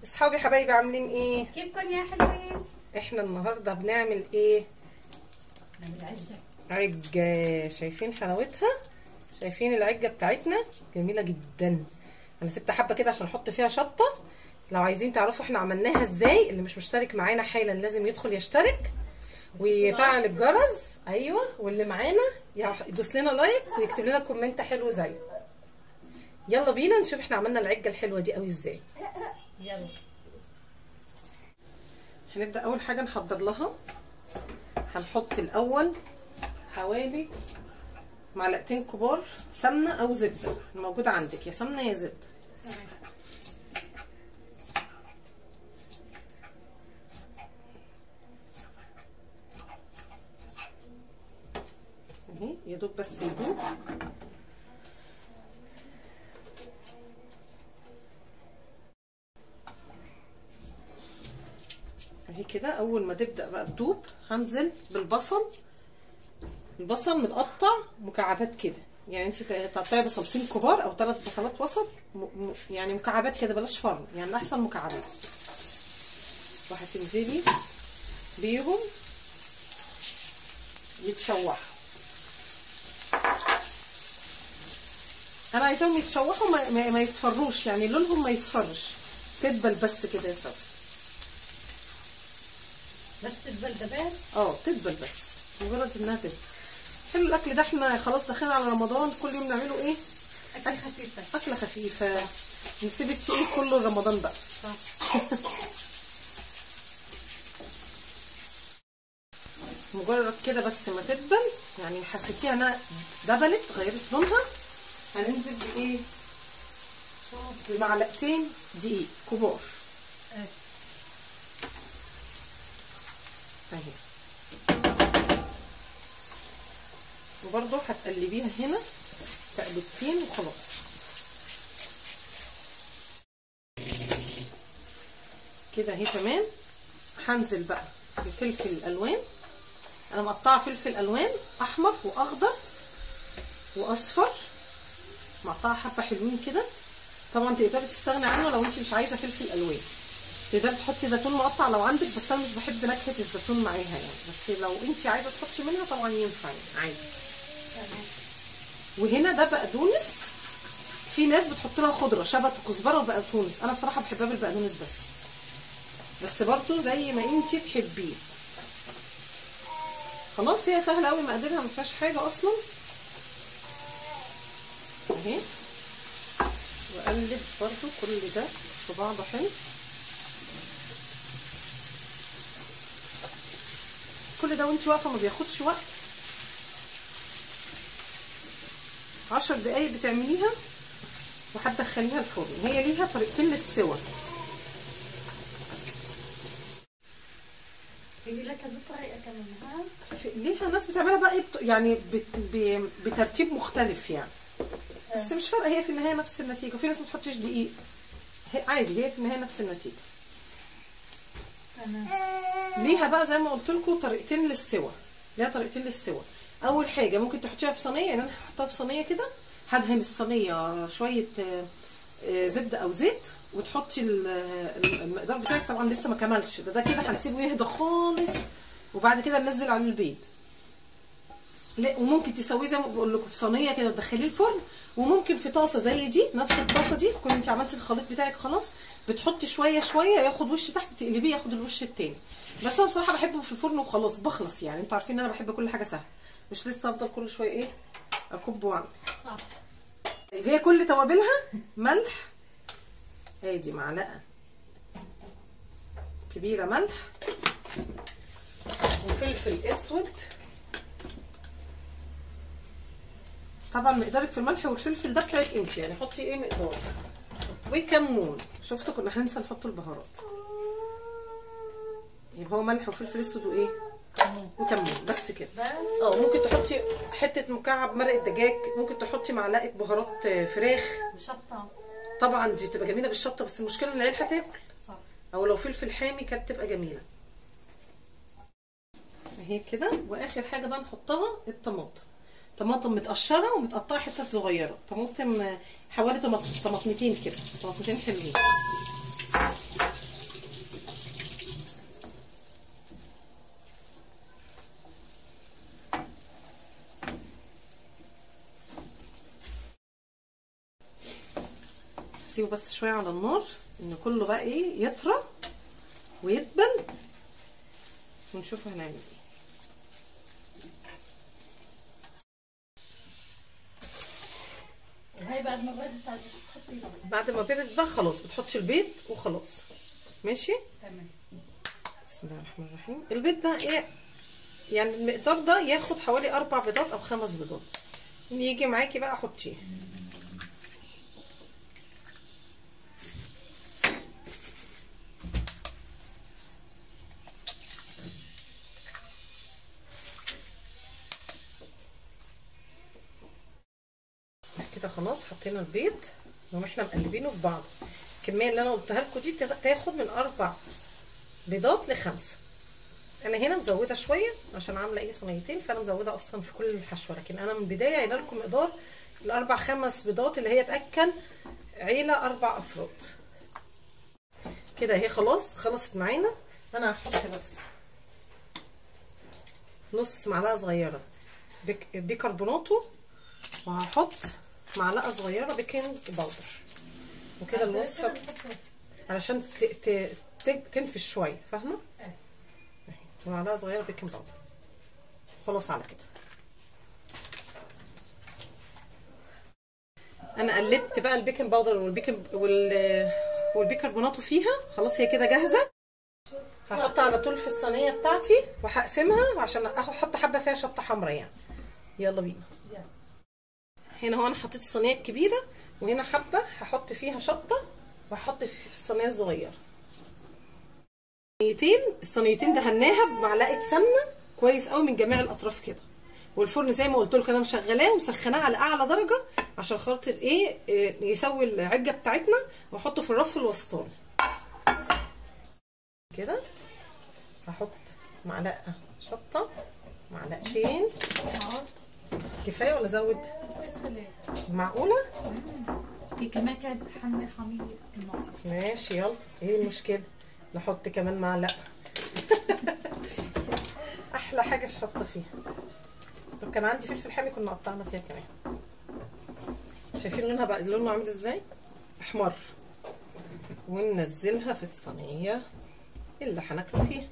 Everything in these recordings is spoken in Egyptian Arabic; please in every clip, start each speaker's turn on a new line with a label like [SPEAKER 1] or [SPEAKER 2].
[SPEAKER 1] اصحابي حبايبي عاملين ايه
[SPEAKER 2] كيفكم يا حلوين؟
[SPEAKER 1] احنا النهارده بنعمل ايه
[SPEAKER 2] نعمل عجة
[SPEAKER 1] عجه شايفين حلاوتها شايفين العجه بتاعتنا جميله جدا انا سبت حبه كده عشان احط فيها شطه لو عايزين تعرفوا احنا عملناها ازاي اللي مش مشترك معانا حالا لازم يدخل يشترك ويفعل الجرس ايوه واللي معانا يح- يدوس لنا لايك ويكتب لنا كومنت حلو زيه يلا بينا نشوف احنا عملنا العجه الحلوه دي قوي ازاي
[SPEAKER 2] يلا
[SPEAKER 1] هنبدأ أول حاجة نحضر لها هنحط الأول حوالي معلقتين كبار سمنة أو زبدة الموجودة عندك يا سمنة يا زبدة اهي يا دوب بس يدوب اهي كده اول ما تبدا بقى تدوب هنزل بالبصل البصل متقطع مكعبات كده يعني انت تقطعي بصلتين كبار او ثلاث بصلات وسط م... م... يعني مكعبات كده بلاش فرن يعني احسن مكعبات وهتنزلي بيهم يتشوحوا انا عايزاهم يتشوحوا ما, ما, ما يصفروش يعني لونهم ما يصفرش تدبل بس كده يا سوسن
[SPEAKER 2] بس البلدبات
[SPEAKER 1] اه تدبل بس مجرد انها تدبل حلو الاكل ده احنا خلاص داخلين على رمضان كل يوم نعمله ايه
[SPEAKER 2] أكل خفيفة
[SPEAKER 1] اكله خفيفه نسيب التقيل كله رمضان بقى
[SPEAKER 2] صح
[SPEAKER 1] مجرد كده بس ما تدبل يعني حسيتيها انها دبلت غيرت لونها هننزل بايه بمعلقتين دقيق كبار
[SPEAKER 2] آه.
[SPEAKER 1] اهي وبرضه هتقلبيها هنا تقلبتين وخلاص كده اهي تمام هنزل بقى بفلفل الالوان انا مقطعه فلفل الوان احمر واخضر واصفر مقطعه حبه حلوين كده طبعا تقدري تستغني عنه لو انت مش عايزه فلفل الوان تقدري تحطي زيتون مقطع لو عندك بس انا مش بحب نكهه الزيتون معاها يعني بس لو انت عايزه تحطي منها طبعا ينفع يعني عادي وهنا ده بقدونس في ناس بتحط لها خضره شبت وكزبره وبقدونس انا بصراحه بحبها بالبقدونس بس بس برضو زي ما انت تحبيه خلاص هي سهله قوي مقاديرها ما فيهاش حاجه اصلا اهي واقلب برضو كل ده في بعضه حلو كل ده وانت واقفه ما بياخدش وقت عشر دقايق بتعمليها وهتدخليها الفرن هي ليها طريقتين للسوا
[SPEAKER 2] في لك كذا طريقة كمان ها
[SPEAKER 1] في- ليها ناس بتعملها بقى ايه بت- يعني بت- ب- بترتيب مختلف يعني بس مش فارقه هي في النهايه نفس النتيجه وفي ناس ما بتحطش دقيق هي عادي هي في النهايه نفس النتيجه
[SPEAKER 2] تمام
[SPEAKER 1] ليها بقى زي ما قلت لكم طريقتين للسوا ليها طريقتين للسوا اول حاجه ممكن تحطيها في صينيه يعني انا هحطها في صينيه كده هدهن الصينيه شويه آه، آه، زبده او زيت وتحطي ال- ال- المقدار بتاعك طبعا لسه ما كملش ده ده كده هنسيبه يهدى خالص وبعد كده ننزل على البيض لا وممكن تسويه زي ما بقول لكم في صينيه كده وتدخليه الفرن وممكن في طاسه زي دي نفس الطاسه دي تكون انت عملتي الخليط بتاعك خلاص بتحطي شويه شويه ياخد وش تحت تقلبيه ياخد الوش التاني بس انا بصراحه بحبه في الفرن وخلاص بخلص يعني انتوا عارفين ان انا بحب كل حاجه سهله مش لسه افضل كل شويه ايه اكب واعمل
[SPEAKER 2] صح
[SPEAKER 1] طيب هي كل توابلها ملح ادي معلقه كبيره ملح وفلفل اسود طبعا مقدارك في الملح والفلفل ده بتاعك انت يعني حطي ايه مقدارك وكمون شفتوا كنا هننسى نحط البهارات يبقى هو ملح وفلفل اسود وايه
[SPEAKER 2] كمون
[SPEAKER 1] وكمون بس كده
[SPEAKER 2] بس
[SPEAKER 1] اه ممكن تحطي حته مكعب مرقه دجاج ممكن تحطي معلقه بهارات آه، فراخ
[SPEAKER 2] وشطة
[SPEAKER 1] طبعا دي بتبقى جميله بالشطه بس المشكله ان العيال هتاكل
[SPEAKER 2] صح
[SPEAKER 1] او لو فلفل حامي كانت تبقى جميله اهي كده واخر حاجه بقى نحطها الطماطم طماطم متقشره ومتقطعه حتت صغيره طماطم آه، حوالي طماط- طماطمتين كده طماطمتين حلوين هنسيبه بس شويه على النار ان كله بقى ايه يطرى ويدبل ونشوف هنعمل ايه
[SPEAKER 2] وهي بعد ما بردت عايزة شو تحطي لها
[SPEAKER 1] بعد ما برد بقى خلاص بتحطي البيض وخلاص ماشي
[SPEAKER 2] تمام
[SPEAKER 1] بسم الله الرحمن الرحيم البيض بقى ايه يعني المقدار ده ياخد حوالي اربع بيضات او خمس بيضات اللي يجي معاكي بقى حطيه كده خلاص حطينا البيض نقوم احنا مقلبينه في بعض الكميه اللي انا قلتها لكم دي تاخد من اربع بيضات لخمسه انا هنا مزوده شويه عشان عامله ايه صينيتين فانا مزوده اصلا في كل الحشوه لكن انا من البدايه قايله لكم مقدار الاربع خمس بيضات اللي هي تاكل عيله اربع افراد كده اهي خلاص خلصت معانا انا هحط بس نص معلقه صغيره بيك بيكربوناتو وهحط معلقه صغيره بيكنج باودر وكده الوصفه علشان ت... ت... ت... تنفش شويه فاهمه ومعلقه صغيره بيكنج باودر خلاص على كده انا قلبت بقى البيكنج باودر والبيكنج وال والبيكربوناتو فيها خلاص هي كده جاهزه هحطها على طول في الصينيه بتاعتي وهقسمها عشان احط حبه فيها شطه حمراء يعني يلا بينا هنا هو انا حطيت الصينيه الكبيره وهنا حبه هحط فيها شطه وهحط في الصينيه الصغيره صينيتين الصينيتين دهناها بمعلقه سمنه كويس قوي من جميع الاطراف كده والفرن زي ما قلت لكم انا مشغلاه ومسخناه على اعلى درجه عشان خاطر ايه يسوي العجه بتاعتنا واحطه في الرف الوسطاني كده هحط معلقه شطه معلقتين كفايه ولا ازود معقوله
[SPEAKER 2] هي كمان كانت حامية حامية الطماطم
[SPEAKER 1] ماشي يلا ايه المشكله نحط كمان معلقه احلى حاجه الشطه فيها لو كان عندي فلفل حامي كنا قطعنا فيها كمان شايفين لونها بقى لونه عامل ازاي احمر وننزلها في الصينيه اللي هناكله فيها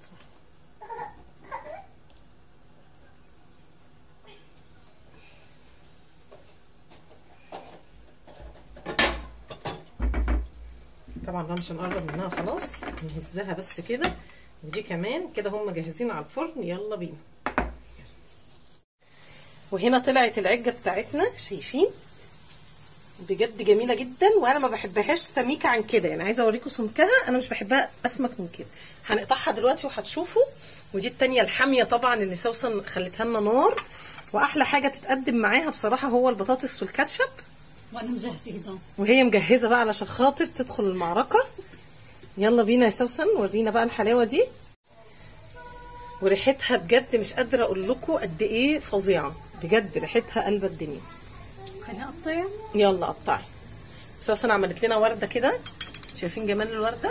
[SPEAKER 1] طبعا ده مش هنقرب منها خلاص نهزها بس كده ودي كمان كده هم جاهزين على الفرن يلا بينا وهنا طلعت العجه بتاعتنا شايفين بجد جميله جدا وانا ما بحبهاش سميكه عن كده يعني عايزه اوريكم سمكها انا مش بحبها اسمك من كده هنقطعها دلوقتي وهتشوفوا ودي التانية الحاميه طبعا اللي سوسن خلتها لنا نار واحلى حاجه تتقدم معاها بصراحه هو البطاطس والكاتشب
[SPEAKER 2] وانا مجهزة هدوم
[SPEAKER 1] وهي مجهزه بقى علشان خاطر تدخل المعركه يلا بينا يا سوسن ورينا بقى الحلاوه دي وريحتها بجد مش قادره اقول لكم قد ايه فظيعه بجد ريحتها قلب الدنيا
[SPEAKER 2] خليني اقطع
[SPEAKER 1] يلا قطعي سوسن عملت لنا ورده كده شايفين جمال الورده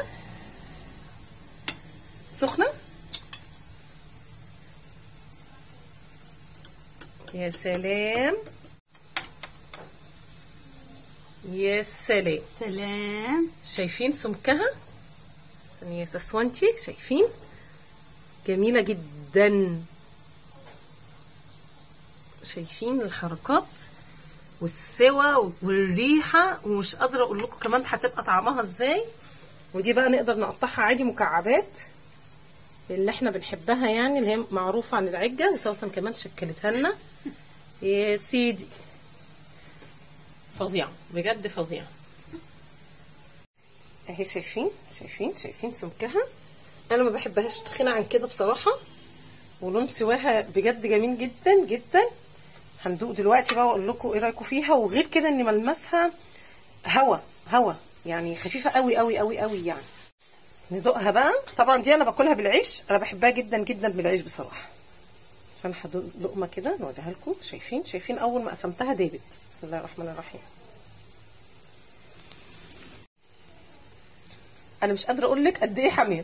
[SPEAKER 1] سخنه يا سلام يا سلام
[SPEAKER 2] سلام
[SPEAKER 1] شايفين سمكها ثانية يا سسوانتي شايفين جميلة جدا شايفين الحركات والسوى والريحة ومش قادرة اقول لكم كمان هتبقى طعمها ازاي ودي بقى نقدر نقطعها عادي مكعبات اللي احنا بنحبها يعني اللي هي معروفة عن العجة وسوسن كمان شكلتها لنا يا سيدي فظيعة بجد فظيعة اهي شايفين شايفين شايفين سمكها انا ما بحبهاش تخينه عن كده بصراحه ولون سواها بجد جميل جدا جدا هندوق دلوقتي بقى واقول لكم ايه رايكم فيها وغير كده ان ملمسها هوا هوا يعني خفيفه قوي قوي قوي قوي يعني ندوقها بقى طبعا دي انا باكلها بالعيش انا بحبها جدا جدا بالعيش بصراحه عشان هدوق لقمه كده نوريها لكم شايفين شايفين اول ما قسمتها دابت بسم الله الرحمن الرحيم انا مش قادره اقول لك قد ايه حاميه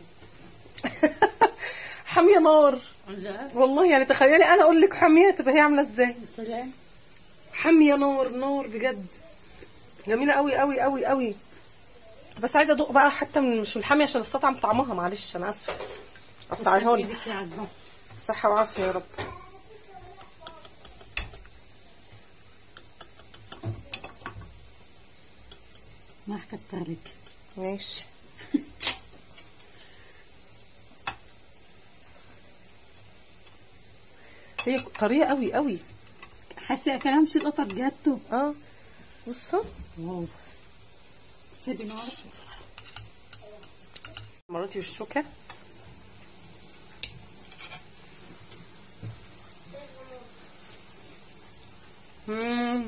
[SPEAKER 1] حاميه نار
[SPEAKER 2] عن جد
[SPEAKER 1] والله يعني تخيلي انا اقول لك حاميه تبقى هي عامله ازاي
[SPEAKER 2] سلام
[SPEAKER 1] حاميه نار نار بجد جميله قوي قوي قوي قوي بس عايزه ادوق بقى حتى من مش من الحامي عشان استطعم طعمها معلش انا اسفه قطعيها لي
[SPEAKER 2] ايدك يا عزة
[SPEAKER 1] صحه وعافيه يا رب
[SPEAKER 2] ما حكتها لك
[SPEAKER 1] ماشي هي طريه قوي قوي
[SPEAKER 2] حاسه كلام شي القطر جاتو
[SPEAKER 1] اه بصوا
[SPEAKER 2] واو سيبي نار
[SPEAKER 1] مراتي بالشوكه مم.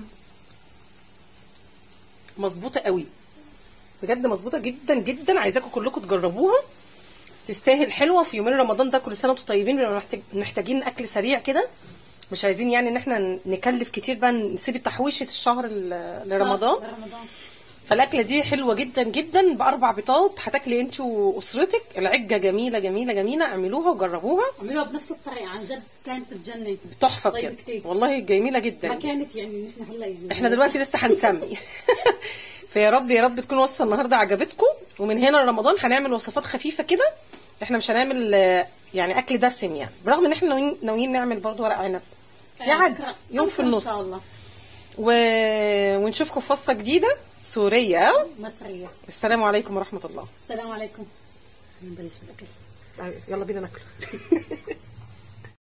[SPEAKER 1] مظبوطه قوي بجد مظبوطه جدا جدا عايزاكم كلكم تجربوها تستاهل حلوه في يومين رمضان ده كل سنه وانتم طيبين بنبقى محتاج محتاجين اكل سريع كده مش عايزين يعني ان احنا نكلف كتير بقى نسيب تحويشه الشهر ل- لرمضان
[SPEAKER 2] رمضان
[SPEAKER 1] فالاكله دي حلوه جدا جدا باربع بيضات هتاكلي انت واسرتك العجه جميله جميله جميله اعملوها وجربوها
[SPEAKER 2] عملوها بنفس الطريقه عن جد كانت بتجنن
[SPEAKER 1] تحفه
[SPEAKER 2] طيب
[SPEAKER 1] بجد
[SPEAKER 2] كتير.
[SPEAKER 1] والله جميله
[SPEAKER 2] ما
[SPEAKER 1] جدا
[SPEAKER 2] كانت يعني نحن هلا يعني
[SPEAKER 1] احنا دلوقتي لسه هنسمي فيا رب يا رب تكون وصفه النهارده عجبتكم ومن هنا لرمضان هنعمل وصفات خفيفه كده احنا مش هنعمل آه، يعني اكل دسم يعني برغم ان احنا ناويين ناويين نعمل برضو ورق عنب يعدي
[SPEAKER 2] بكرة.
[SPEAKER 1] يوم في
[SPEAKER 2] بكرة
[SPEAKER 1] النص
[SPEAKER 2] ان شاء الله
[SPEAKER 1] و... ونشوفكم في وصفه جديده سوريه
[SPEAKER 2] مصريه
[SPEAKER 1] السلام عليكم ورحمه الله
[SPEAKER 2] السلام عليكم نبلش بالاكل
[SPEAKER 1] يلا بينا ناكل